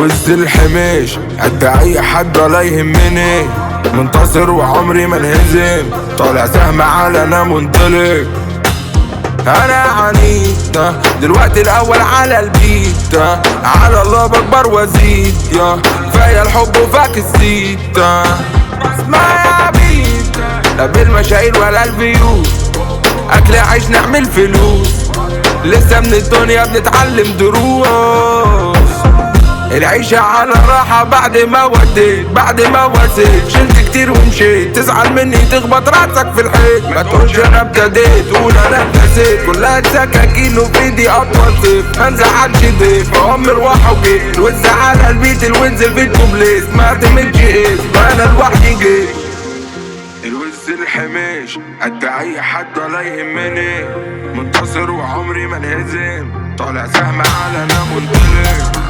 الوز الحميش قد اي حد ولا يهمني منتصر وعمري ما انهزم طالع سهم على انا منطلق انا عنيد دلوقتي الاول على البيت على الله بكبر وازيد يا كفايه الحب وفاك الزيت اسمع يا عبيد لا بالمشاهير ولا الفيوز اكل عيش نعمل فلوس لسه من الدنيا بنتعلم دروس العيشة على راحة بعد ما وديت بعد ما وسيت شلت كتير ومشيت تزعل مني تخبط راسك في الحيط ما تقولش انا ابتديت قول انا اتنسيت كلها سكاكين وفي ايدي اطول سيف ما انزعلش ضيف اقوم مروحة وجيت الوز على البيت الوز في الكوبليس ما اعتمدش ايه ما انا لوحدي جيت الوز الحميش قد اي حد ولا يهمني منتصر وعمري ما انهزم طالع سهم على انا منطلق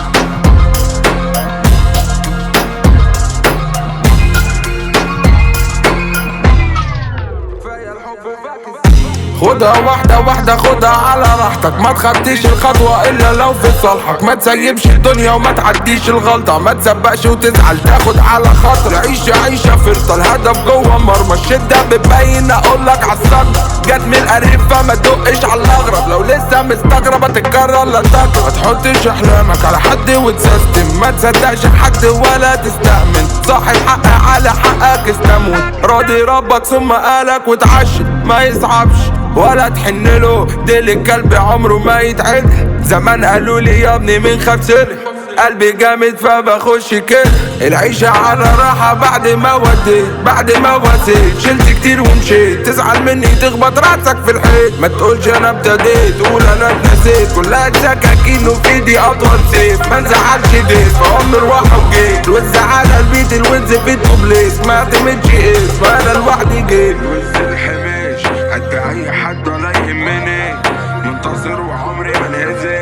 خدها واحدة واحدة خدها على راحتك ما تخطيش الخطوة إلا لو في صالحك ما تسيبش الدنيا وما تعديش الغلطة ما تسبقش وتزعل تاخد على خاطر عيش عيشة فرطة الهدف جوه مرمى الشدة بتبين أقولك عالصدمة جت من القريب فما تدقش على الأغرب لو لسه مستغرب هتتكرر لا تكره ما تحطش أحلامك على حد وتسيستم ما تصدقش حد ولا تستأمن صاحب حق على حقك استموت راضي ربك ثم قالك وتعشت ما يصعبش ولا تحن له ديل الكلب عمره ما يتعد زمان قالوا لي يا ابني من خاف سر قلبي جامد فبخش كده العيشة على راحة بعد ما وديت بعد ما وسيت شلت كتير ومشيت تزعل مني تخبط راسك في الحيط ما تقولش انا ابتديت قول انا اتنسيت كلها سكاكين وفي ايدي اطول سيف ما انزعلش ضيف فقوم مروحة وجيت الوز على البيت الوز في الكوبليس ما اعتمدش اسم انا لوحدي جيت الوز الحميش قد اي حد ولا يهمني منتصر وعمري ما انهزم